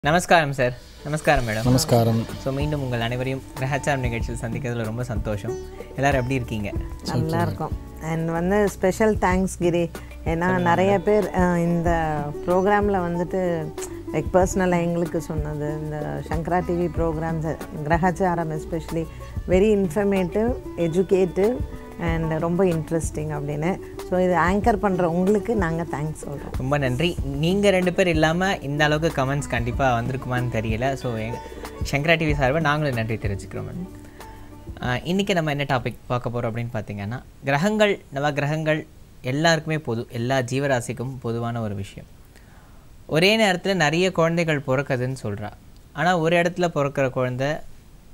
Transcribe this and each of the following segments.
நமஸ்காரம் சார் நமஸ்காரம் மேடம் நமஸ்காரம் ஸோ மீண்டும் உங்கள் அனைவரையும் கிரகச்சாரம் நிகழ்ச்சியில் சந்திக்கிறதுல ரொம்ப சந்தோஷம் எல்லாரும் எப்படி இருக்கீங்க நல்லா இருக்கும் அண்ட் வந்து ஸ்பெஷல் தேங்க்ஸ் கிரி ஏன்னா நிறைய பேர் அஹ், இந்த ப்ரோக்ராமில் வந்துட்டு லைக் பர்சனலாக எங்களுக்கு சொன்னது இந்த சங்கரா டிவி ப்ரோக்ராம்ஸ் கிரகச்சாரம் especially very informative educative and ரொம்ப இன்ட்ரெஸ்டிங் அப்படின்னு ஸோ இது ஆங்கர் பண்ணுற உங்களுக்கு நாங்கள் தேங்க்ஸ் சொல்கிறோம் ரொம்ப நன்றி நீங்கள் ரெண்டு பேர் இல்லாமல் இந்த அளவுக்கு கமெண்ட்ஸ் கண்டிப்பாக வந்திருக்குமான்னு தெரியல ஸோ சங்கரா டிவி சார்பாக நாங்களும் நன்றி தெரிவிச்சுக்கிறோம் மேடம் ஆஹ் இன்னைக்கு நம்ம என்ன டாபிக் பார்க்க போகிறோம் அப்படின்னு பார்த்தீங்கன்னா கிரகங்கள் நவ கிரகங்கள் எல்லாருக்குமே பொது எல்லா ஜீவராசிக்கும் பொதுவான ஒரு விஷயம் ஒரே நேரத்தில் நிறைய குழந்தைகள் பிறக்குதுன்னு சொல்கிறா ஆனால் ஒரு இடத்துல பிறக்கிற குழந்தைக்கும்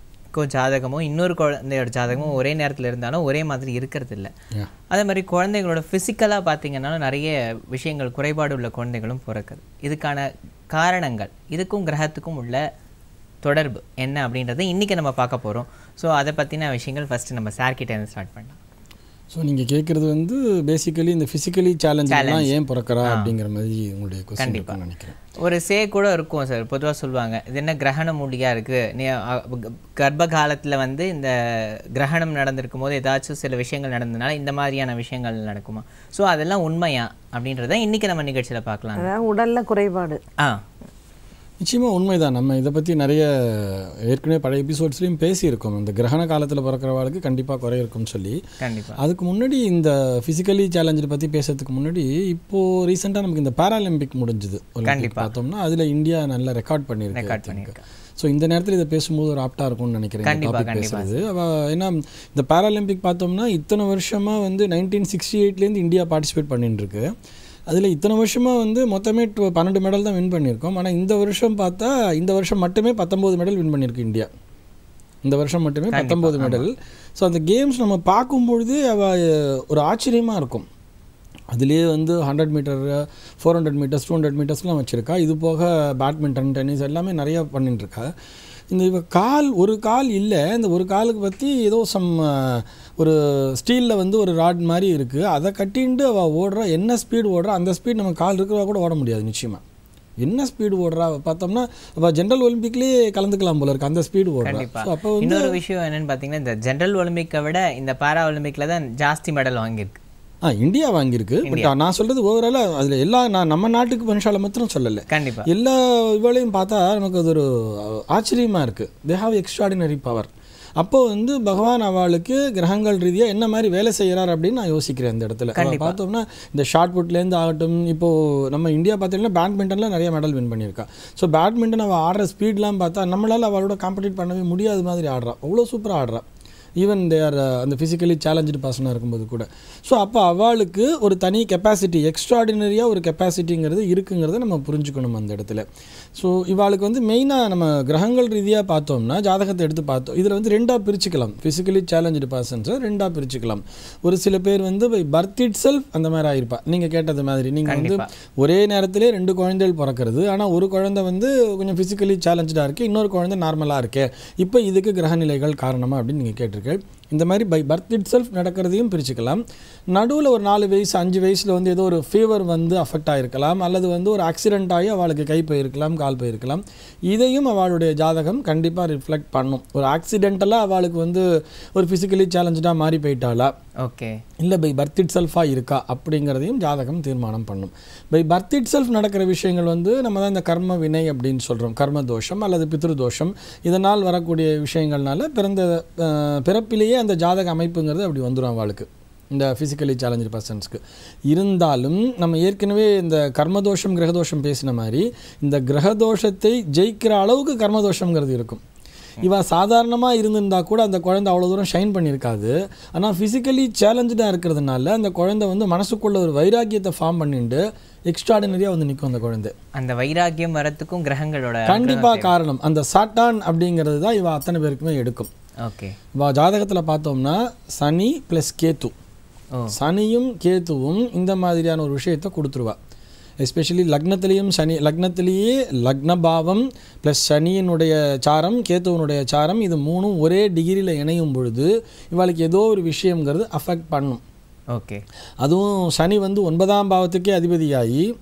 ஜாதகமும் இன்னொரு குழந்தையோட ஜாதகமும் ஒரே நேரத்தில் இருந்தாலும் ஒரே மாதிரி இருக்கிறது இல்லை Yeah. அதே மாதிரி குழந்தைகளோட ஃபிசிக்கலாக பார்த்தீங்கன்னாலும் நிறைய விஷயங்கள் குறைபாடு உள்ள குழந்தைகளும் பிறக்குது இதுக்கான காரணங்கள் இதுக்கும் கிரகத்துக்கும் உள்ள தொடர்பு என்ன அப்படின்றத இன்றைக்கி நம்ம பார்க்க போகிறோம் ஸோ அதை பற்றின விஷயங்கள் ஃபஸ்ட்டு நம்ம சார்கிட்ட இருந்து ஸ்டார்ட் பண்ணலாம் ஸோ நீங்கள் கேட்குறது வந்து பேசிக்கலி இந்த ஃபிசிக்கலி சேலஞ்செலாம் ஏன் பிறக்கிறா அப்படிங்கிற மாதிரி உங்களுடைய கொஸ்டின் இருக்கும்னு நினைக்கிறேன் ஒரு சே கூட இருக்கும் சார் பொதுவாக சொல்லுவாங்க இது என்ன கிரகண மூலியாக இருக்குது நீ அ, க- கர்ப்ப காலத்தில் வந்து இந்த கிரகணம் நடந்திருக்கும் போது ஏதாச்சும் சில விஷயங்கள் நடந்ததுனால இந்த மாதிரியான விஷயங்கள் நடக்குமா ஸோ அதெல்லாம் உண்மையா அப்படின்றத இன்றைக்கி நம்ம நிகழ்ச்சியில் பார்க்கலாம் அதாவது உடலில் குறைபாடு ஆ நிச்சயமாக உண்மைதான் நம்ம இதை பற்றி நிறைய ஏற்கனவே பழைய எபிசோட்ஸ்லையும் பேசியிருக்கோம் இந்த கிரகண காலத்தில் பிறக்கிறவாளுக்கு கண்டிப்பாக குறை இருக்கும்னு சொல்லி கண்டிப்பாக அதுக்கு முன்னாடி இந்த ஃபிசிக்கலி சேலஞ்சை பற்றி பேசுறதுக்கு முன்னாடி இப்போது ரீசெண்டாக நமக்கு இந்த பாராலிம்பிக் முடிஞ்சுது ஒலிம்பிக் பார்த்தோம்னா அதில் இந்தியா நல்லா ரெக்கார்ட் பண்ணியிருக்கு ரெக்கார்ட் பண்ணியிருக்கேன் ஸோ இந்த நேரத்தில் இதை பேசும்போது ஒரு ஆப்டாக இருக்கும்னு நினைக்கிறேன் கண்டிப்பா, டாபிக் கண்டிப்பா. பேசுறது அவ ஏன்னா இந்த பாராலிம்பிக் பார்த்தோம்னா இத்தனை வருஷமாக வந்து நைன்டீன் சிக்ஸ்டி எயிட்லேருந்து இந்தியா பார்ட்டிசிபேட் பண்ணிட்டு இருக்கு அதில் இத்தனை வருஷமாக வந்து மொத்தமே டு- பன்னெண்டு மெடல் தான் வின் பண்ணியிருக்கோம் ஆனால் இந்த வருஷம் பார்த்தா இந்த வருஷம் மட்டுமே பத்தொம்போது மெடல் வின் பண்ணியிருக்கு இந்தியா இந்த வருஷம் மட்டுமே பத்தொம்போது மெடல் ஸோ அந்த கேம்ஸ் நம்ம பார்க்கும்பொழுது அவ அஹ், ஒரு ஆச்சரியமாக இருக்கும் அதுலேயே வந்து hundred metre four hundred metres two hundred மீட்டர்ஸ்லாம் வச்சுருக்கா இது போக பேட்மிண்டன் டென்னிஸ் எல்லாமே நிறையா பண்ணிட்டு இருக்கா இந்த இவ கால் ஒரு கால் இல்லை இந்த ஒரு காலுக்கு பற்றி ஏதோ சம் ஒரு ஸ்டீலில் வந்து ஒரு ராட் மாதிரி இருக்குது அதை கட்டின்ட்டு அவள் ஓடுறா என்ன ஸ்பீடு ஓடுறா அந்த ஸ்பீட் நம்ம கால் இருக்கிறவா கூட ஓட முடியாது நிச்சயமாக என்ன ஸ்பீடு ஓடுறா பார்த்தோம்னா அவள் ஜென்ரல் ஒலிம்பிக்லேயே கலந்துக்கலாம் போல இருக்கு அந்த ஸ்பீடு ஓடுறா கண்டிப்பா ஸோ அப்போ வந்து இன்னொரு விஷயம் என்னன்னு பார்த்தீங்கன்னா இந்த ஜென்ரல் ஒலிம்பிக்கை விட இந்த பாரா ஒலிம்பிக்கில் தான் ஜாஸ்தி மெடல் வாங்கியிருக்கு ஆ இந்தியா வாங்கியிருக்கு பட் நான் சொல்கிறது ஓவராலாக அதில் எல்லா நான் நம்ம நாட்டுக்கு மனுஷால மாத்திரம் சொல்லலை கண்டிப்பா எல்லா இவளையும் பார்த்தா நமக்கு அது ஒரு ஆச்சரியமாக இருக்குது தே ஹாவ் எக்ஸ்ட்ராடினரி பவர் அப்போ வந்து பகவான் அவளுக்கு கிரகங்கள் ரீதியாக என்ன மாதிரி வேலை செய்கிறார் அப்படின்னு நான் யோசிக்கிறேன் இந்த இடத்துல அவ பார்த்தோம்னா இந்த ஷார்ட் புட்லேருந்து ஆகட்டும் இப்போது நம்ம இந்தியா பார்த்தீங்கன்னா பேட்மிண்டனில் நிறைய மெடல் வின் பண்ணியிருக்கா ஸோ பேட்மிண்டன் அவள் ஆடுற ஸ்பீட்லாம் பார்த்தா நம்மளால் அவளோட காம்படிட் பண்ணவே முடியாத மாதிரி ஆடுறா அவ்வளோ சூப்பராக ஆடுறா ஈவன் தேர் அந்த ஃபிசிக்கலி சேலஞ்சு பர்சனாக இருக்கும்போது கூட ஸோ அப்போ அவளுக்கு ஒரு தனி கெப்பாசிட்டி எக்ஸ்ட்ராடினரியாக ஒரு கெப்பாசிட்டிங்கிறது இருக்குங்கிறத நம்ம புரிஞ்சுக்கணும் அந்த இடத்துல ஸோ இவாளுக்கு வந்து மெயினாக நம்ம கிரகங்கள் ரீதியாக பார்த்தோம்னா ஜாதகத்தை எடுத்து பார்த்தோம் இதில் வந்து ரெண்டாக பிரிச்சுக்கலாம் ஃபிசிக்கலி சேலஞ்சு பர்சன்ஸை ரெண்டாக பிரிச்சுக்கலாம் ஒரு சில பேர் வந்து பர்த் இட் செல்ஃப் அந்த மாதிரி ஆயிருப்பா நீங்கள் கேட்டது மாதிரி நீங்கள் வந்து ஒரே நேரத்திலே ரெண்டு குழந்தைகள் பிறக்கிறது ஆனால் ஒரு குழந்தை வந்து கொஞ்சம் ஃபிசிக்கலி சேலஞ்சாக இருக்குது இன்னொரு குழந்தை நார்மலாக இருக்கு இப்போ இதுக்கு கிரகநிலைகள் காரணமா அப்படின்னு நீங்கள் கேட்டிருக்கேன் இந்த மாதிரி பை பர்த் இட் செல்ஃப் நடக்கிறதையும் பிரிச்சுக்கலாம் நடுவில் ஒரு நாலு வயசு அஞ்சு வயசில் வந்து ஏதோ ஒரு ஃபீவர் வந்து அஃபெக்ட் ஆகிருக்கலாம் அல்லது வந்து ஒரு ஆக்சிடென்ட் ஆகி அவளுக்கு கை போயிருக்கலாம் கால் போயிருக்கலாம் இதையும் அவளுடைய ஜாதகம் கண்டிப்பாக ரிஃப்ளெக்ட் பண்ணும் ஒரு ஆக்சிடென்டலாக அவளுக்கு வந்து ஒரு ஃபிசிக்கலி சேலஞ்சாக மாறி போயிட்டாளா ஓகே இல்லை பை பர்த் இட் செல்ஃபாக இருக்கா அப்படிங்கிறதையும் ஜாதகம் தீர்மானம் பண்ணும் பை பர்த் இட் செல்ஃப் நடக்கிற விஷயங்கள் வந்து நம்ம தான் இந்த கர்ம வினை அப்படின்னு சொல்கிறோம் கர்ம தோஷம் அல்லது பித்ரு தோஷம் இதனால் வரக்கூடிய விஷயங்கள்னால பிறந்த அஹ், பிறப்பிலேயே அந்த ஜாதக அமைப்புங்கிறது அப்படி வந்துடும் அவளுக்கு இந்த ஃபிசிக்கலி சேலஞ்சு பர்சன்ஸ்க்கு இருந்தாலும் நம்ம ஏற்கனவே இந்த கர்மதோஷம் கிரகதோஷம் பேசின மாதிரி இந்த கிரகதோஷத்தை ஜெயிக்கிற அளவுக்கு கர்மதோஷங்கிறது இருக்கும் இவ சாதாரணமாக இருந்திருந்தா கூட அந்த குழந்தை அவ்வளோ தூரம் ஷைன் பண்ணியிருக்காது ஆனால் ஃபிசிக்கலி சேலஞ்சாக இருக்கிறதுனால அந்த குழந்தை வந்து மனசுக்குள்ள ஒரு வைராக்கியத்தை ஃபார்ம் பண்ணிட்டு எக்ஸ்ட்ராடினரியாக வந்து நிற்கும் அந்த குழந்தை அந்த வைராக்கியம் வரத்துக்கும் கிரகங்களோட கண்டிப்பாக காரணம் அந்த சாட்டான் அப்படிங்கிறது தான் இவ அத்தனை பேருக்குமே எடுக்கும் ஓகே இவ ஜாதகத்தில் பார்த்தோம்னா சனி ப்ளஸ் கேத்து ஓ சனியும் கேத்துவும் இந்த மாதிரியான ஒரு விஷயத்தை கொடுத்துருவா எஸ்பெஷலி லக்னத்திலையும் சனி லக்னத்திலேயே லக்னபாவம் ப்ளஸ் சனியினுடைய சாரம் கேத்துவனுடைய சாரம் இது மூணும் ஒரே டிகிரியில் இணையும் பொழுது இவளுக்கு ஏதோ ஒரு விஷயங்கிறது அஃபெக்ட் பண்ணும் ஓகே அதுவும் சனி வந்து ஒன்பதாம் பாவத்துக்கே அதிபதியாகி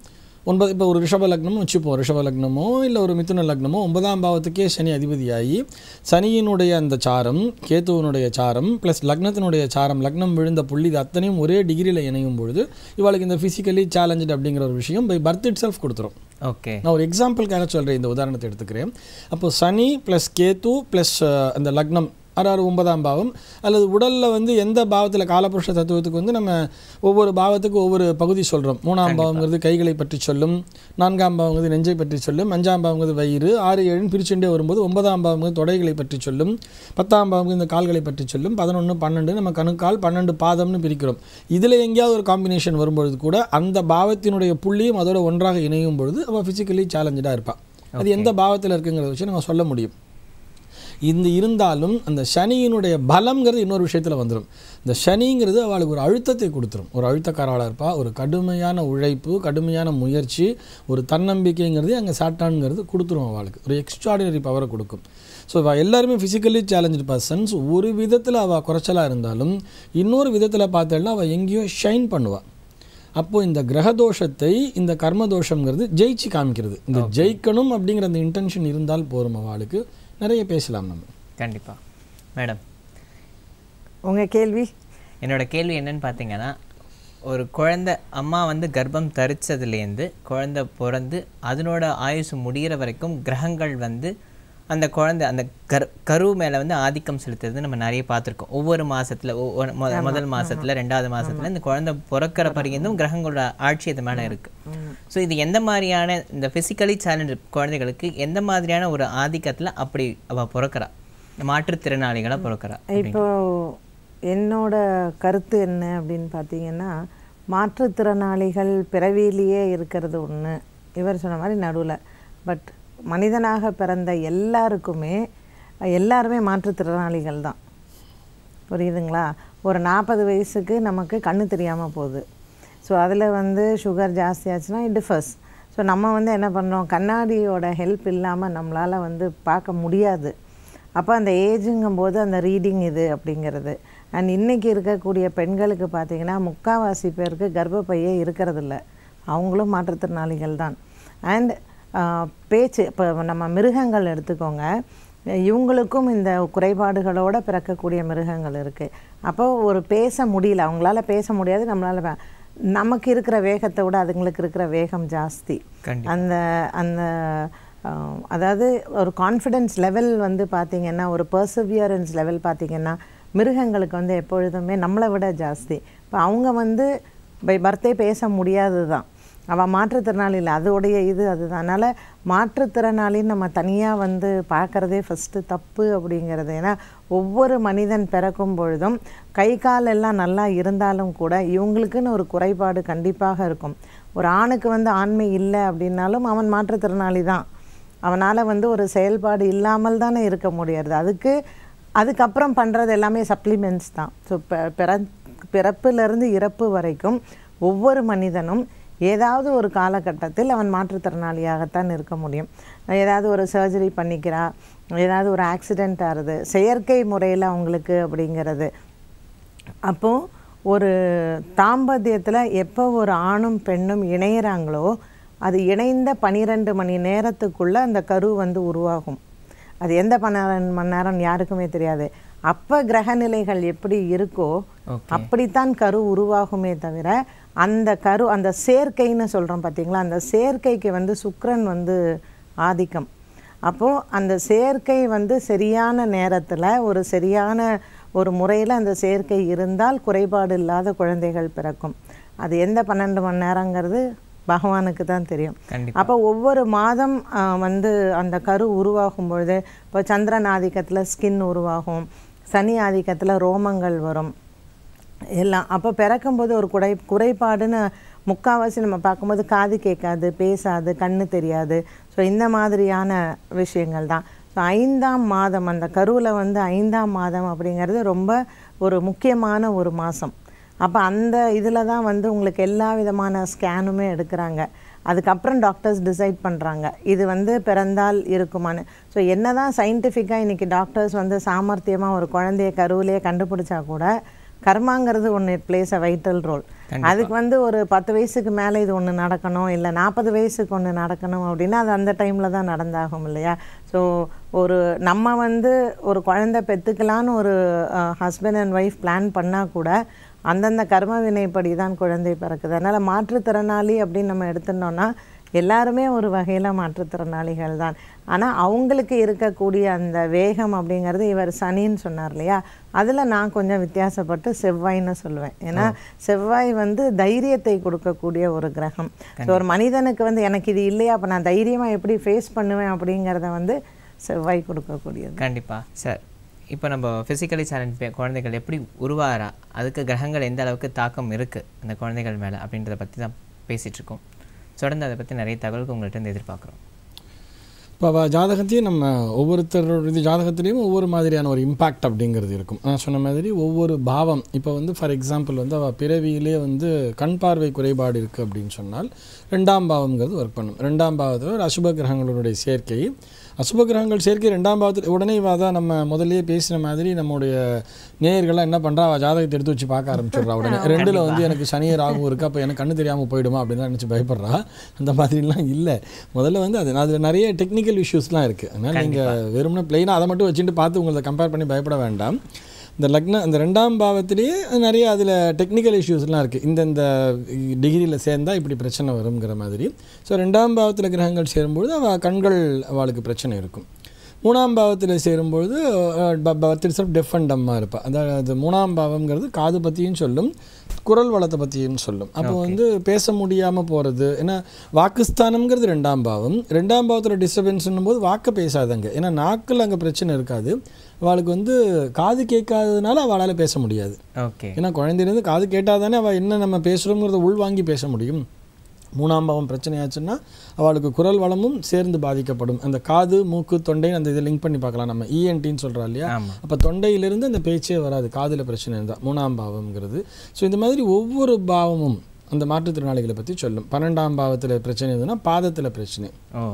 ஒன்பது இப்போ ஒரு ரிஷப லக்னமும் வச்சுப்போம் ரிஷப லக்னமோ இல்லை ஒரு மிதுன லக்னமோ ஒன்பதாம் பாவத்துக்கே சனி அதிபதியாகி சனியினுடைய அந்த சாரம் கேத்துவனுடைய சாரம் ப்ளஸ் லக்னத்தினுடைய சாரம் லக்னம் விழுந்த புள்ளி இது அத்தனையும் ஒரே டிகிரியில் இணையும் பொழுது இவளுக்கு இந்த ஃபிசிக்கலி சேலஞ்சு அப்படிங்கிற ஒரு விஷயம் பை பர்த் இட் செல்ஃப் கொடுத்துரும் ஓகே நான் ஒரு எக்ஸாம்பிளுக்காக சொல்கிறேன் இந்த உதாரணத்தை எடுத்துக்கிறேன் அப்போ சனி ப்ளஸ் கேத்து ப்ளஸ் அந்த லக்னம் ஆறாறு ஒன்பதாம் பாவம் அல்லது உடலில் வந்து எந்த பாவத்தில் காலபுருஷ தத்துவத்துக்கு வந்து நம்ம ஒவ்வொரு பாவத்துக்கு ஒவ்வொரு பகுதி சொல்கிறோம் மூணாம் பாவங்கிறது கைகளை பற்றி சொல்லும் நான்காம் பாவங்கிறது நெஞ்சை பற்றி சொல்லும் அஞ்சாம் பாவங்கிறது வயிறு ஆறு ஏழுன்னு பிரிச்சுட்டே வரும்போது ஒன்பதாம் பாவங்கிறது தொடைகளை பற்றி சொல்லும் பத்தாம் பாவங்கிறது இந்த கால்களை பற்றி சொல்லும் பதினொன்று பன்னெண்டு நம்ம கணுக்கால் பன்னெண்டு பாதம்னு பிரிக்கிறோம் இதில் எங்கேயாவது ஒரு காம்பினேஷன் வரும்பொழுது கூட அந்த பாவத்தினுடைய புள்ளியும் அதோட ஒன்றாக இணையும் பொழுது அவள் ஃபிசிக்கலி சேலஞ்சடாக இருப்பாள் அது எந்த பாவத்தில் இருக்குங்கிறத வச்சு நம்ம சொல்ல முடியும் இந்த இருந்தாலும் அந்த சனியினுடைய பலம்ங்கிறது இன்னொரு விஷயத்தில் வந்துடும் இந்த சனிங்கிறது அவளுக்கு ஒரு அழுத்தத்தை கொடுத்துரும் ஒரு அழுத்தக்காரளாக இருப்பா ஒரு கடுமையான உழைப்பு கடுமையான முயற்சி ஒரு தன்னம்பிக்கைங்கிறது அங்கே சாட்டான்ங்கிறது கொடுத்துரும் அவளுக்கு ஒரு எக்ஸ்ட்ராடினரி பவரை கொடுக்கும் ஸோ அவள் எல்லாருமே ஃபிசிக்கலி சேலஞ்சு பர்சன்ஸ் ஒரு விதத்தில் அவள் குறைச்சலாக இருந்தாலும் இன்னொரு விதத்தில் பார்த்தேன்னா அவள் எங்கேயோ ஷைன் பண்ணுவாள் அப்போ இந்த கிரகதோஷத்தை இந்த கர்மதோஷங்கிறது ஜெயிச்சு காமிக்கிறது இந்த ஜெயிக்கணும் அப்படிங்கிற அந்த இன்டென்ஷன் இருந்தால் போரும் அவளுக்கு நிறைய பேசலாம் நம்ம கண்டிப்பாக மேடம் உங்கள் கேள்வி என்னோட கேள்வி என்னன்னு பார்த்தீங்கன்னா ஒரு குழந்தை அம்மா வந்து கர்ப்பம் தரிச்சதுலேருந்து குழந்தை பிறந்து அதனோட ஆயுசு முடிகிற வரைக்கும் கிரகங்கள் வந்து அந்த குழந்தை அந்த கர் கரு மேலே வந்து ஆதிக்கம் செலுத்துறது நம்ம நிறைய பார்த்துருக்கோம் ஒவ்வொரு மாசத்துல ஒவ்வொரு மொ- முதல் மாசத்துல ரெண்டாவது மாசத்துல இந்த குழந்தை பிறக்கிற பரியந்தும் கிரகங்களோட ஆட்சி அது மேலே இருக்கு ஸோ இது எந்த மாதிரியான இந்த ஃபிசிக்கலி சேலஞ்சு குழந்தைகளுக்கு எந்த மாதிரியான ஒரு ஆதிக்கத்துல அப்படி அவ பிறக்கிறா மாற்றுத்திறனாளிகளா பிறக்கிறா இப்போ என்னோட கருத்து என்ன அப்படின்னு பார்த்தீங்கன்னா மாற்றுத்திறனாளிகள் பிறவியிலேயே இருக்கிறது ஒன்று இவர் சொன்ன மாதிரி நடுவில் பட் மனிதனாக பிறந்த எல்லாருக்குமே எல்லாருமே மாற்றுத்திறனாளிகள் தான் புரியுதுங்களா ஒரு நாற்பது வயசுக்கு நமக்கு கண்ணு தெரியாமல் போகுது ஸோ அதில் வந்து சுகர் ஜாஸ்தியாச்சுன்னா இட் டிஃபர்ஸ் ஸோ நம்ம வந்து என்ன பண்ணுறோம் கண்ணாடியோட ஹெல்ப் இல்லாமல் நம்மளால் வந்து பார்க்க முடியாது அப்போ அந்த ஏஜுங்கும் போது அந்த ரீடிங் இது அப்படிங்கிறது அண்ட் இன்றைக்கி இருக்கக்கூடிய பெண்களுக்கு பார்த்தீங்கன்னா முக்காவாசி பேருக்கு கர்ப்பப்பையே இருக்கிறதில்ல அவங்களும் மாற்றுத்திறனாளிகள் தான் அண்ட் பேச்சு இப்போ நம்ம மிருகங்கள் எடுத்துக்கோங்க இவங்களுக்கும் இந்த குறைபாடுகளோட பிறக்கக்கூடிய மிருகங்கள் இருக்குது அப்போ ஒரு பேச முடியல அவங்களால பேச முடியாது நம்மளால பே- நமக்கு இருக்கிற வேகத்தை விட அதுங்களுக்கு இருக்கிற வேகம் ஜாஸ்தி கண்டிப்பா. அந்த அந்த ஆஹ், அதாவது ஒரு கான்ஃபிடென்ஸ் லெவல் வந்து பார்த்தீங்கன்னா ஒரு பர்சவியரன்ஸ் லெவல் பார்த்தீங்கன்னா மிருகங்களுக்கு வந்து எப்பொழுதுமே நம்மளை விட ஜாஸ்தி இப்போ அவங்க வந்து பை பர்த்தே பேச முடியாது தான் அவள் மாற்றுத்திறனாளி இல்லை அதோடைய இது அதுதான் அதனால் மாற்றுத்திறனாளின்னு நம்ம தனியாக வந்து பார்க்குறதே ஃபஸ்ட்டு தப்பு அப்படிங்கிறது ஏன்னா ஒவ்வொரு மனிதன் பிறக்கும் பொழுதும் கை கால் எல்லாம் நல்லா இருந்தாலும் கூட இவங்களுக்குன்னு ஒரு குறைபாடு கண்டிப்பாக இருக்கும் ஒரு ஆணுக்கு வந்து ஆண்மை இல்லை அப்படின்னாலும் அவன் மாற்றுத்திறனாளி தான் அவனால் வந்து ஒரு செயல்பாடு இல்லாமல் தானே இருக்க முடியாது அதுக்கு அதுக்கப்புறம் பண்ணுறது எல்லாமே சப்ளிமெண்ட்ஸ் தான் ஸோ பிற பிறப்பிலிருந்து இறப்பு வரைக்கும் ஒவ்வொரு மனிதனும் ஏதாவது ஒரு காலகட்டத்தில் அவன் மாற்றுத்திறனாளியாகத்தான் இருக்க முடியும் ஏதாவது ஒரு சர்ஜரி பண்ணிக்கிறா ஏதாவது ஒரு ஆக்சிடெண்ட் ஆகுது செயற்கை முறையில் அவங்களுக்கு அப்படிங்கிறது அப்போது ஒரு தாம்பத்தியத்தில் எப்போ ஒரு ஆணும் பெண்ணும் இணையிறாங்களோ அது இணைந்த பன்னிரெண்டு மணி நேரத்துக்குள்ளே அந்த கரு வந்து உருவாகும் அது எந்த பன்னிரெண்டு மணி நேரம் யாருக்குமே தெரியாது அப்போ கிரகநிலைகள் எப்படி இருக்கோ அப்படித்தான் கரு உருவாகுமே தவிர அந்த கரு அந்த சேர்க்கைன்னு சொல்கிறோம் பார்த்தீங்களா அந்த சேர்க்கைக்கு வந்து சுக்கிரன் வந்து ஆதிக்கம் அப்போது அந்த சேர்க்கை வந்து சரியான நேரத்தில் ஒரு சரியான ஒரு முறையில் அந்த சேர்க்கை இருந்தால் குறைபாடு இல்லாத குழந்தைகள் பிறக்கும் அது எந்த பன்னெண்டு மணி நேரங்கிறது பகவானுக்கு தான் தெரியும் கண்டிப்பா. அப்போ ஒவ்வொரு மாதம் ஆ, வந்து அந்த கரு உருவாகும் பொழுது இப்போ சந்திரன் ஆதிக்கத்தில் ஸ்கின் உருவாகும் சனி ஆதிக்கத்தில் ரோமங்கள் வரும் எல்லாம் அப்போ பிறக்கும்போது ஒரு குறை குறைபாடுன்னு முக்கால்வாசி நம்ம பார்க்கும்போது காது கேட்காது பேசாது கண்ணு தெரியாது ஸோ இந்த மாதிரியான விஷயங்கள் தான் ஸோ ஐந்தாம் மாதம் அந்த கருவில் வந்து ஐந்தாம் மாதம் அப்படிங்கிறது ரொம்ப ஒரு முக்கியமான ஒரு மாதம் அப்போ அந்த இதில் தான் வந்து உங்களுக்கு எல்லா விதமான ஸ்கேனுமே எடுக்கிறாங்க அதுக்கப்புறம் டாக்டர்ஸ் டிசைட் பண்ணுறாங்க இது வந்து பிறந்தால் இருக்குமான்னு ஸோ என்ன தான் சயின்டிஃபிக்காக இன்றைக்கி டாக்டர்ஸ் வந்து சாமர்த்தியமாக ஒரு குழந்தைய கருவிலே கண்டுபிடிச்சா கூட கர்மாங்கிறது ஒன்று it plays a vital role அதுக்கு வந்து ஒரு பத்து வயசுக்கு மேலே இது ஒன்று நடக்கணும் இல்லை நாற்பது வயசுக்கு ஒன்று நடக்கணும் அப்படின்னா அது அந்த டைமில் தான் நடந்தாகும் இல்லையா ஸோ ஒரு நம்ம வந்து ஒரு குழந்தை பெற்றுக்கலான்னு ஒரு ஹஸ்பண்ட் அண்ட் ஒய்ஃப் பிளான் பண்ணால் கூட அந்தந்த கர்ம வினைப்படி தான் குழந்தை பிறக்குது அதனால் மாற்றுத்திறனாளி அப்படின்னு நம்ம எடுத்துட்டோம்னா எல்லாருமே ஒரு வகையில் மாற்றுத்திறனாளிகள் தான் ஆனால் அவங்களுக்கு இருக்கக்கூடிய அந்த வேகம் அப்படிங்கிறது இவர் சனின்னு சொன்னார் இல்லையா அதில் நான் கொஞ்சம் வித்தியாசப்பட்டு செவ்வாய்ன்னு சொல்லுவேன் ஏன்னா செவ்வாய் வந்து தைரியத்தை கொடுக்கக்கூடிய ஒரு கிரகம் ஸோ ஒரு மனிதனுக்கு வந்து எனக்கு இது இல்லையா அப்போ நான் தைரியமாக எப்படி ஃபேஸ் பண்ணுவேன் அப்படிங்கிறத வந்து செவ்வாய் கொடுக்கக்கூடியது கண்டிப்பா சார் இப்போ நம்ம ஃபிசிக்கலி சேலஞ்ச் குழந்தைகள் எப்படி உருவாகிறா அதுக்கு கிரகங்கள் எந்த அளவுக்கு தாக்கம் இருக்குது அந்த குழந்தைகள் மேலே அப்படின்றத பற்றி தான் பேசிகிட்டு இருக்கோம் தொடர்ந்து அதை பற்றி நிறைய தகவல்கள் உங்கள்கிட்ட இருந்து எதிர்பார்க்குறோம் இப்போ அவ ஜாதகத்தையும் நம்ம ஒவ்வொருத்தரோட இது ஜாதகத்துலேயும் ஒவ்வொரு மாதிரியான ஒரு இம்பேக்ட் அப்படிங்கிறது இருக்கும் நான் சொன்ன மாதிரி ஒவ்வொரு பாவம் இப்போ வந்து ஃபார் எக்ஸாம்பிள் வந்து அவள் பிறவியிலே வந்து கண் பார்வை குறைபாடு இருக்குது அப்படின்னு சொன்னால் ரெண்டாம் பாவம்ங்கிறது ஒர்க் பண்ணும் ரெண்டாம் பாவத்தில் ஒரு அசுப கிரகங்களுடைய சேர்க்கை அசுப கிரகங்கள் சேர்க்கை ரெண்டாம் பாவத்தில் உடனே இவ அதான் நம்ம முதல்லயே பேசின மாதிரி நம்முடைய நேயர்கள்லாம் என்ன பண்ணுறா அவள் ஜாதகத்தை எடுத்து வச்சு பார்க்க ஆரம்பிச்சிடுறா உடனே ரெண்டில் வந்து எனக்கு சனி ராகும் இருக்குது அப்போ எனக்கு கண்ணு தெரியாமல் போயிடுமா அப்படின்னு நினச்சி பயப்படுறா அந்த மாதிரிலாம் இல்லை முதல்ல வந்து அது அதில் நிறைய டெக்னிக்கல் இஷ்யூஸ்லாம் இருக்குது அதனால் நீங்கள் வெறுமனே பிளெயினாக அதை மட்டும் வச்சுட்டு பார்த்து உங்களை கம்பேர் பண்ணி பயப்பட வேண்டாம் இந்த லக்ன இந்த ரெண்டாம் பாவத்திலேயே நிறைய அதில் டெக்னிக்கல் இஷ்யூஸ்லாம் இருக்குது இந்த இந்த டிகிரியில் சேர்ந்தால் இப்படி பிரச்சனை வருங்கிற மாதிரி ஸோ ரெண்டாம் பாவத்தில் கிரகங்கள் சேரும்பொழுது அவள் கண்கள் அவளுக்கு பிரச்சனை இருக்கும் மூணாம் பாவத்தில் சேரும்பொழுது பர்த் செல்ஃப் டெஃப் அண்ட் டம்மாக இருப்பாள் அதாவது மூணாம் பாவம்ங்கிறது காது பற்றியும் சொல்லும் குரல் வளத்தை பற்றியும் சொல்லும் அப்போ வந்து பேச முடியாமல் போகிறது ஏன்னா வாக்குஸ்தானம்ங்கிறது ரெண்டாம் பாவம் ரெண்டாம் பாவத்தில் டிஸ்டர்பன்ஸ்னும் போது வாக்க பேசாதங்க ஏன்னா நாக்கில் அங்கே பிரச்சனை இருக்காது அவளுக்கு வந்து காது கேட்காததுனால அவளால் பேச முடியாது ஓகே ஏன்னா குழந்தையிலேருந்து காது கேட்டால் தானே அவள் என்ன நம்ம பேசுகிறோங்கிறத உள்வாங்கி பேச முடியும் மூணாம் பாவம் பிரச்சனையாச்சுன்னா அவளுக்கு குரல் வளமும் சேர்ந்து பாதிக்கப்படும் அந்த காது மூக்கு தொண்டை அந்த இதை லிங்க் பண்ணி பார்க்கலாம் நம்ம இஎன்டின்னு சொல்கிறா இல்லையா ஆமாம் அப்போ தொண்டையிலிருந்து அந்த பேச்சே வராது காதில் பிரச்சனை இருந்தால் மூணாம் பாவம்ங்கிறது ஸோ இந்த மாதிரி ஒவ்வொரு பாவமும் அந்த மாற்றுத்திறனாளிகளை பற்றி சொல்லும் பன்னெண்டாம் பாவத்தில் பிரச்சனை இருந்ததுன்னா பாதத்தில் பிரச்சனை ஓ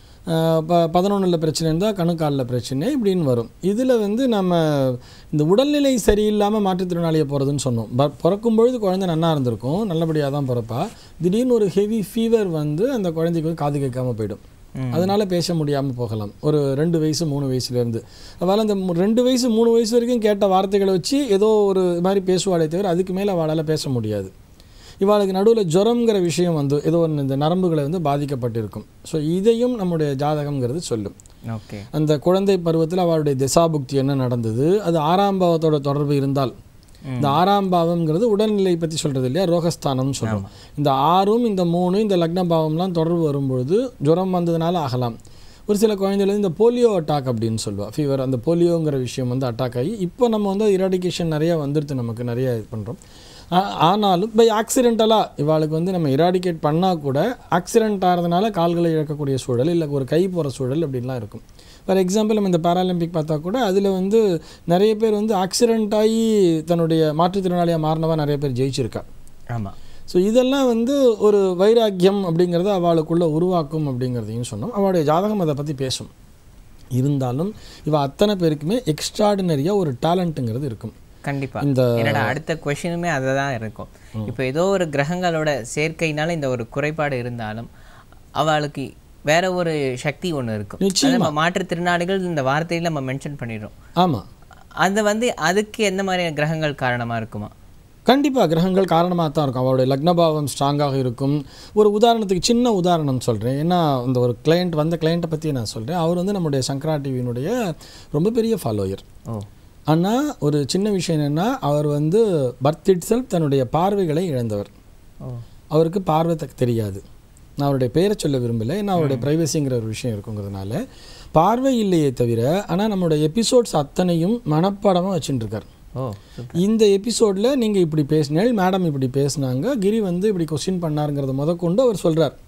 ப பதினொன்றில் பிரச்சனை இருந்தால் கணுக்காலில் பிரச்சனை இப்படின்னு வரும் இதில் வந்து நம்ம இந்த உடல்நிலை சரியில்லாமல் மாற்றுத்திறனாளியை போகிறதுன்னு சொன்னோம் ப பிறக்கும் பொழுது குழந்தை நன்னா இருந்திருக்கும் நல்லபடியாக தான் பிறப்பா திடீர்னு ஒரு ஹெவி ஃபீவர் வந்து அந்த குழந்தைக்கு வந்து காது கேட்காம போயிடும் அதனால பேச முடியாமல் போகலாம் ஒரு ரெண்டு வயசு மூணு வயசுலேருந்து அதனால் அந்த மு- ரெண்டு வயசு மூணு வயசு வரைக்கும் கேட்ட வார்த்தைகளை வச்சு ஏதோ ஒரு இது மாதிரி பேசுவாளே தவிர அதுக்கு மேலே அவளால் பேச முடியாது இவாளுக்கு நடுவில் ஜுரம்ங்கிற விஷயம் வந்து ஏதோ ஒன்று இந்த நரம்புகளை வந்து பாதிக்கப்பட்டிருக்கும் ஸோ இதையும் நம்முடைய ஜாதகம்ங்கிறது சொல்லும் ஓகே அந்த குழந்தை பருவத்தில் அவளுடைய திசாபுக்தி என்ன நடந்தது அது ஆறாம் பாவத்தோட தொடர்பு இருந்தால் இந்த ஆறாம் பாவம்ங்கிறது உடல்நிலை பற்றி சொல்கிறது இல்லையா ரோகஸ்தானம்னு சொல்கிறோம் இந்த ஆறும் இந்த மூணு இந்த லக்ன பாவம்லாம் தொடர்பு வரும்பொழுது ஜுரம் வந்ததுனால ஆகலாம் ஒரு சில குழந்தைகள் இந்த போலியோ அட்டாக் அப்படின்னு சொல்லுவா ஃபீவர் அந்த போலியோங்கிற விஷயம் வந்து அட்டாக் ஆகி இப்போ நம்ம வந்து இராடிகேஷன் நிறைய வந்துடுது நமக்கு நிறைய இது பண்ணுறோம் ஆனாலும் பை ஆக்சிடென்டலாக இவாளுக்கு வந்து நம்ம இராடிகேட் பண்ணால் கூட ஆக்சிடென்ட் ஆகிறதுனால கால்களை இழக்கக்கூடிய சூழல் இல்லை ஒரு கை போகிற சூழல் அப்படின்லாம் இருக்கும் ஃபார் எக்ஸாம்பிள் நம்ம இந்த பாராலிம்பிக் பார்த்தா கூட அதில் வந்து நிறைய பேர் வந்து ஆக்சிடென்ட் ஆகி தன்னுடைய மாற்றுத்திறனாளியாக மாறினவா நிறைய பேர் ஜெயிச்சிருக்கா ஆமாம் ஸோ இதெல்லாம் வந்து ஒரு வைராக்கியம் அப்படிங்கிறத அவளுக்குள்ள உருவாக்கும் அப்படிங்கிறதையும் சொன்னோம் அவளுடைய ஜாதகம் அதை பற்றி பேசும் இருந்தாலும் இவ அத்தனை பேருக்குமே எக்ஸ்ட்ராடினரியாக ஒரு டேலண்ட்டுங்கிறது இருக்கும் கண்டிப்பா இந்த என்னோட அடுத்த கொஷினுமே அதை தான் இருக்கும் இப்போ ஏதோ ஒரு கிரகங்களோட சேர்க்கையினால இந்த ஒரு குறைபாடு இருந்தாலும் அவளுக்கு வேற ஒரு சக்தி ஒன்று இருக்கும் அது நம்ம மாற்றுத்திறனாளிகள் இந்த வார்த்தையில நம்ம மென்ஷன் பண்ணிடுறோம் ஆமாம் அது வந்து அதுக்கு எந்த மாதிரியான கிரகங்கள் காரணமா இருக்குமா கண்டிப்பாக கிரகங்கள் காரணமாக தான் இருக்கும் அவருடைய லக்னபாவம் ஸ்ட்ராங்காக இருக்கும் ஒரு உதாரணத்துக்கு சின்ன உதாரணம் சொல்கிறேன் ஏன்னா இந்த ஒரு கிளையண்ட் வந்த கிளையண்ட்டை பற்றி நான் சொல்கிறேன் அவர் வந்து நம்முடைய சங்கரா டிவியினுடைய ரொம்ப பெரிய ஃபாலோயர் ஓ ஆனால் ஒரு சின்ன விஷயம் என்னென்னா அவர் வந்து பர்த் இட் தன்னுடைய பார்வைகளை இழந்தவர் ஓ அவருக்கு பார்வை த- தெரியாது நான் அவருடைய பெயரை சொல்ல விரும்பலை ஏன்னா அவருடைய ப்ரைவசிங்கிற ஒரு விஷயம் இருக்குங்கிறதுனால பார்வை இல்லையே தவிர ஆனால் நம்மளுடைய எபிசோட்ஸ் அத்தனையும் மனப்பாடமாக வச்சுட்டு இருக்கார் ஓ இந்த எபிசோடில் நீங்கள் இப்படி பேசினேள் மேடம் இப்படி பேசுனாங்க கிரி வந்து இப்படி கொஸ்டின் பண்ணாருங்கிறத முதற்கொண்டு அவர் சொல்கிறார்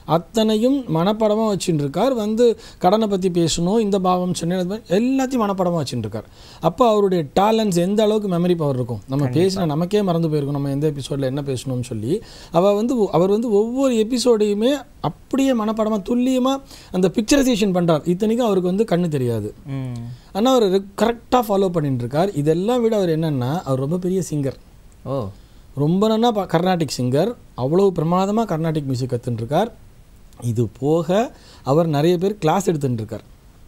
அத்தனையும் மனப்படமாக வச்சுட்டு இருக்கார் வந்து கடனை பற்றி பேசணும் இந்த பாவம் சொன்னேன் அது மாதிரி எல்லாத்தையும் மனப்படமாக வச்சுட்டு இருக்கார் அப்போ அவருடைய டேலண்ட்ஸ் எந்த அளவுக்கு மெமரி பவர் இருக்கும் நம்ம பேசினா நமக்கே மறந்து போயிருக்கும் நம்ம எந்த எபிசோடில் என்ன பேசணும்னு சொல்லி அவள் வந்து அவர் வந்து ஒவ்வொரு எபிசோடையுமே அப்படியே மனப்படமாக துல்லியமாக அந்த பிக்சரைசேஷன் பண்ணுறார் இத்தனைக்கும் அவருக்கு வந்து கண்ணு தெரியாது ம் ஆனால் அவர் கரெக்டாக ஃபாலோ பண்ணிட்டு இருக்கார் இதெல்லாம் விட அவர் என்னன்னா அவர் ரொம்ப பெரிய சிங்கர் ஓ ரொம்ப நல்லா பா கர்நாடிக் சிங்கர் அவ்வளோ பிரமாதமாக கர்நாடிக் மியூசிக் கற்றுட்டுருக்கார் இது போக அவர் நிறைய பேர் கிளாஸ் எடுத்துட்டு இருக்கார்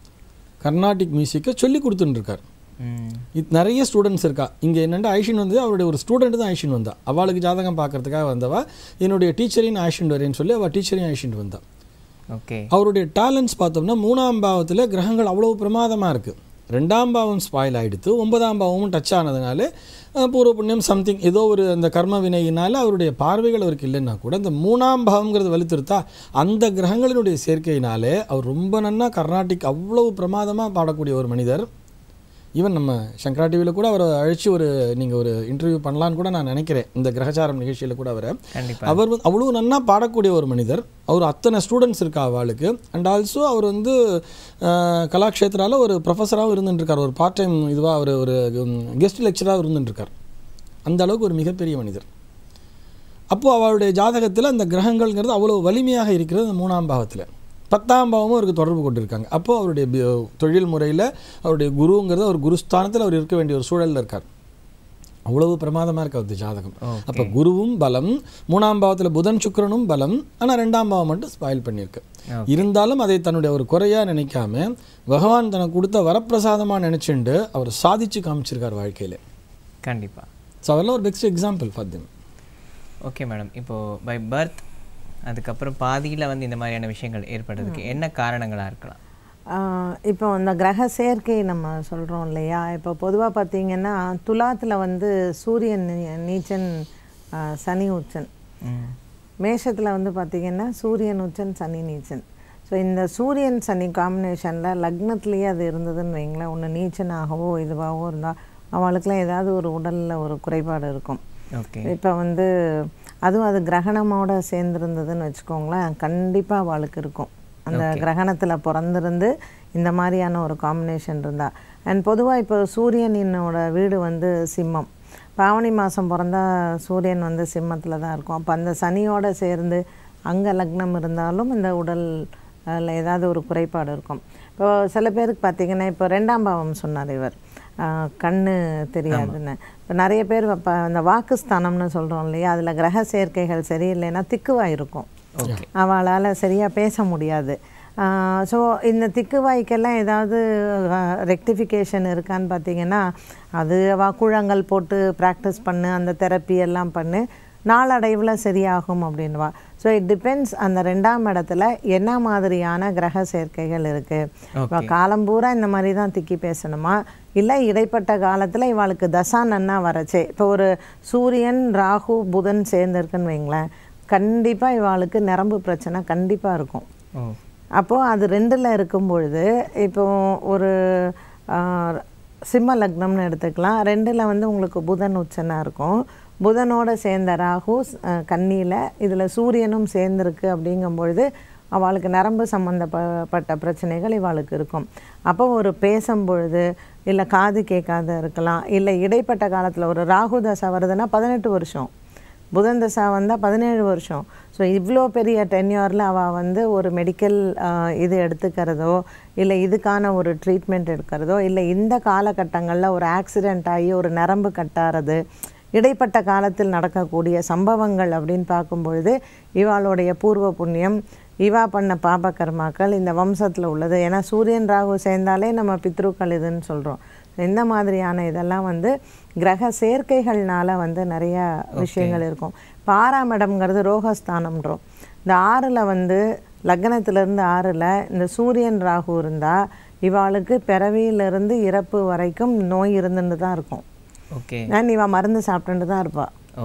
கர்நாடிக் மியூசிக்கை சொல்லி கொடுத்துட்டுருக்கார் ம் இது நிறைய ஸ்டூடெண்ட்ஸ் இருக்கா இங்கே என்னென்னா ஐஷின் வந்து அவருடைய ஒரு ஸ்டூடெண்ட் தான் ஐஷின் வந்தா அவளுக்கு ஜாதகம் பார்க்கறதுக்காக வந்தவா என்னுடைய டீச்சரையும் ஐஷின் வரேன்னு சொல்லி அவள் டீச்சரையும் ஐஷின் வந்தா ஓகே அவருடைய டேலண்ட்ஸ் பார்த்தோம்னா மூணாம் பாவத்தில் கிரகங்கள் அவ்வளோ பிரமாதமாக இருக்குது ரெண்டாம் பாவம் ஸ்பாயில் ஆகிடுத்து ஒன்பதாம் பாவமும் டச் ஆனதுனால அஹ், பூர்வ புண்ணியம் சம்திங் ஏதோ ஒரு அந்த கர்ம வினையினால் அவருடைய பார்வைகள் அவருக்கு இல்லைன்னா கூட இந்த மூணாம் பாவங்கிறது வலுத்திருத்தா அந்த கிரகங்களினுடைய சேர்க்கையினாலே அவர் ரொம்ப நன்னா கர்நாடிக் அவ்வளவு பிரமாதமாக பாடக்கூடிய ஒரு மனிதர் ஈவன் நம்ம சங்கரா டிவியில் கூட அவரை அழைச்சி ஒரு நீங்கள் ஒரு இன்டர்வியூ பண்ணலான்னு கூட நான் நினைக்கிறேன் இந்த கிரகச்சாரம் நிகழ்ச்சியில் கூட அவரை கண்டிப்பா அவர் வந்து அவ்வளோ நன்னா பாடக்கூடிய ஒரு மனிதர் அவர் அத்தனை ஸ்டூடெண்ட்ஸ் இருக்கா அவளுக்கு அண்ட் ஆல்சோ அவர் வந்து அஹ், கலாக்ஷேத்ரால ஒரு ப்ரொஃபஸராகவும் இருந்துட்டுருக்கார் ஒரு பார்ட் டைம் இதுவாக அவர் ஒரு கெஸ்ட் லெக்சராக இருந்துட்டுருக்கார் அந்த அளவுக்கு ஒரு மிகப்பெரிய மனிதர் அப்போது அவருடைய ஜாதகத்தில் அந்த கிரகங்கள்ங்கிறது அவ்வளோ வலிமையாக இருக்கிறது அந்த மூணாம் பாவத்தில் பத்தாம் பாவமும் அவருக்கு தொடர்பு கொண்டிருக்காங்க அப்போது அவருடைய பி- தொழில் முறையில் அவருடைய குருங்கிறது அவர் குருஸ்தானத்தில் அவர் இருக்க வேண்டிய ஒரு சூழலில் இருக்கார் அவ்வளவு பிரமாதமாக இருக்கு அவருடைய ஜாதகம் Okay. அப்போ குருவும் பலம் மூணாம் பாவத்தில் புதன் சுக்கிரனும் பலம் ஆனால் ரெண்டாம் பாவம் மட்டும் ஸ்பாயில் பண்ணியிருக்கு Okay. இருந்தாலும் அதை தன்னுடைய ஒரு குறையாக நினைக்காம பகவான் தனக்கு கொடுத்த வரப்பிரசாதமாக நினச்சிண்டு அவர் சாதிச்சு காமிச்சிருக்கார் வாழ்க்கையில் கண்டிப்பா ஸோ அதெல்லாம் ஒரு best example for them okay madam இப்போது பை பர்த் அதுக்கப்புறம் பாதியில் வந்து இந்த மாதிரியான விஷயங்கள் ஏற்படுறதுக்கு என்ன காரணங்களாக இருக்கலாம் ஆஹ் இப்போ இந்த கிரக சேர்க்கை நம்ம சொல்கிறோம் இல்லையா இப்போ பொதுவாக பார்த்தீங்கன்னா துலாத்தில் வந்து சூரியன் நீ- நீச்சன் ஆஹ் சனி உச்சன் ம் மேஷத்தில் வந்து பார்த்தீங்கன்னா சூரியன் உச்சன் சனி நீச்சன் ஸோ இந்த சூரியன் சனி காம்பினேஷனில் லக்னத்துலேயே அது இருந்ததுன்னு வைங்களேன் ஒன்று நீச்சனாகவோ இதுவாகவோ இருந்தால் அவளுக்குலாம் ஏதாவது ஒரு உடலில் ஒரு குறைபாடு இருக்கும் ஓகே இப்போ வந்து அதுவும் அது கிரகணமோட சேர்ந்துருந்ததுன்னு வச்சுக்கோங்களேன் கண்டிப்பாக அவளுக்கு இருக்கும் அந்த கிரகணத்தில் பிறந்திருந்து இந்த மாதிரியான ஒரு காம்பினேஷன் இருந்தா அண்ட் பொதுவாக இப்போ சூரியனினோட வீடு வந்து சிம்மம் பாவனி மாதம் பிறந்தா சூரியன் வந்து சிம்மத்தில் தான் இருக்கும் அப்போ அந்த சனியோட சேர்ந்து அங்கே லக்னம் இருந்தாலும் இந்த உடல் அதில் ஏதாவது ஒரு குறைபாடு இருக்கும் இப்போ சில பேருக்கு பார்த்தீங்கன்னா இப்போ ரெண்டாம் பாவம் சொன்னார் இவர் ஆஹ் கண்ணு தெரியாதுன்னு இப்போ நிறைய பேர் இப்போ அந்த வாக்குஸ்தானம்னு சொல்கிறோம் இல்லையா அதில் கிரக சேர்க்கைகள் சரியில்லைன்னா திக்குவாய் இருக்கும் ஓகே அவளால் சரியாக பேச முடியாது ஸோ இந்த திக்குவாய்க்கெல்லாம் ஏதாவது ரெக்டிஃபிகேஷன் இருக்கான்னு பார்த்தீங்கன்னா அது அவள் கூழங்கள் போட்டு ப்ராக்டிஸ் பண்ணு அந்த தெரப்பி எல்லாம் பண்ணு நாளடைவில் சரியாகும் அப்படின்வா ஸோ இட் டிபெண்ட்ஸ் அந்த ரெண்டாம் இடத்துல என்ன மாதிரியான கிரக சேர்க்கைகள் இருக்குது இப்போ காலம் பூரா இந்த மாதிரி தான் திக்கி பேசணுமா இல்லை இடைப்பட்ட காலத்தில் இவளுக்கு தசா நன்னா வரச்சே இப்போ ஒரு சூரியன் ராகு புதன் சேர்ந்துருக்குன்னு வைங்களேன் கண்டிப்பாக இவாளுக்கு நரம்பு பிரச்சனை கண்டிப்பாக இருக்கும் ஓ அப்போது அது ரெண்டில் இருக்கும் பொழுது இப்போ ஒரு ஆ, சிம்ம லக்னம்னு எடுத்துக்கலாம் ரெண்டில் வந்து உங்களுக்கு புதன் உச்சனாக இருக்கும் புதனோட சேர்ந்த ராகு கண்ணியில் இதில் சூரியனும் சேர்ந்துருக்கு அப்படிங்கும் பொழுது அவளுக்கு நரம்பு சம்மந்தப்பட்ட பிரச்சனைகள் இவாளுக்கு இருக்கும் அப்போ ஒரு பேசும் பொழுது இல்லை காது கேட்காத இருக்கலாம் இல்லை இடைப்பட்ட காலத்தில் ஒரு ராகு தசை வருதுன்னா பதினெட்டு வருஷம் புதன் தசா வந்தால் பதினேழு வருஷம் ஸோ இவ்வளோ பெரிய டென்யூரில் அவள் வந்து ஒரு மெடிக்கல் இது எடுத்துக்கிறதோ இல்லை இதுக்கான ஒரு ட்ரீட்மெண்ட் எடுக்கிறதோ இல்லை இந்த காலகட்டங்களில் ஒரு ஆக்சிடெண்ட் ஆகி ஒரு நரம்பு கட்டாறது இடைப்பட்ட காலத்தில் நடக்கக்கூடிய சம்பவங்கள் அப்படின்னு பார்க்கும் பொழுது இவாளுடைய பூர்வ புண்ணியம் இவா பண்ண பாப கர்மாக்கள் இந்த வம்சத்தில் உள்ளது ஏன்னா சூரியன் ராகு சேர்ந்தாலே நம்ம பித்ருக்கள் இதுன்னு சொல்கிறோம் இந்த மாதிரியான இதெல்லாம் வந்து கிரக சேர்க்கைகள்னால வந்து நிறைய விஷயங்கள் இருக்கும் இப்போ ஆறாம் இடம்ங்கிறது ரோகஸ்தானம்ன்றோம் இந்த ஆறில் வந்து லக்னத்திலிருந்து ஆறில் இந்த சூரியன் ராகு இருந்தால் இவாளுக்கு பிறவியிலிருந்து இறப்பு வரைக்கும் நோய் இருந்துட்டு தான் இருக்கும் ஓகே நான் இவள் மருந்து சாப்பிட்டுட்டு தான் இருப்பாள் ஓ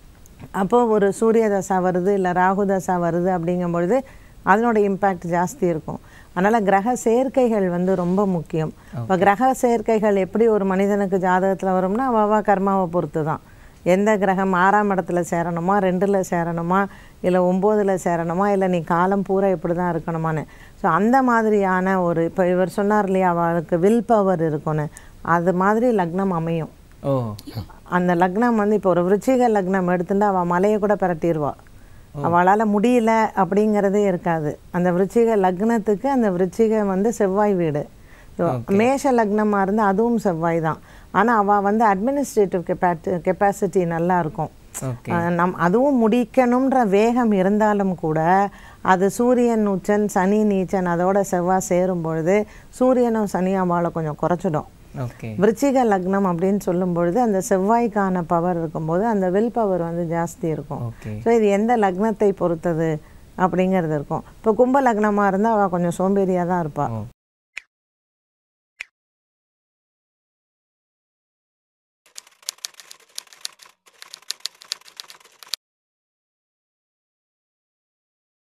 அப்போது ஒரு சூரிய தசா வருது இல்லை ராகு தசா வருது அப்படிங்கும் பொழுது அதனோட இம்பேக்ட் ஜாஸ்தி இருக்கும் அதனால் கிரக சேர்க்கைகள் வந்து ரொம்ப முக்கியம் இப்போ கிரக சேர்க்கைகள் எப்படி ஒரு மனிதனுக்கு ஜாதகத்தில் வரும்னா அவ அவ கர்மாவை பொறுத்து தான் எந்த கிரகம் ஆறாம் இடத்துல சேரணுமா ரெண்டில் சேரணுமா இல்லை ஒம்போதில் சேரணுமா இல்லை நீ காலம் பூரா இப்படி தான் இருக்கணுமான்னு ஸோ அந்த மாதிரியான ஒரு இப்போ இவர் சொன்னார் இல்லையா அவளுக்கு வில் பவர் இருக்கும்னு அது மாதிரி லக்னம் அமையும் ஓ அந்த லக்னம் வந்து இப்போ ஒரு விருச்சிக லக்னம் எடுத்துட்டு அவள் மலையை கூட பிரட்டிடுவா அவளால் முடியல அப்படிங்கிறதே இருக்காது அந்த விருச்சிக லக்னத்துக்கு அந்த விருச்சிக வந்து செவ்வாய் வீடு So, மேஷ லக்னமாக இருந்தால் அதுவும் செவ்வாய் தான் ஆனால் அவள் வந்து அட்மினிஸ்ட்ரேட்டிவ் கெப்பாட்டி கெப்பாசிட்டி நல்லா இருக்கும் ஓகே அஹ் நம் அதுவும் முடிக்கணுன்ற வேகம் இருந்தாலும் கூட அது சூரியன் உச்சன் சனி நீச்சன் அதோட செவ்வாய் சேரும் பொழுது சூரியனும் சனியும் அவளை கொஞ்சம் குறைச்சிடும் ஓகே விருச்சிக லக்னம் அப்படின்னு சொல்லும் பொழுது அந்த செவ்வாய்க்கான பவர் இருக்கும்போது அந்த வில் பவர் வந்து ஜாஸ்தி இருக்கும் ஓகே ஸோ இது எந்த லக்னத்தை பொறுத்தது அப்படிங்கிறது இருக்கும் இப்போ கும்ப லக்னமாக இருந்தால் அவள் கொஞ்சம் சோம்பேறியாக தான் இருப்பாள் ஓ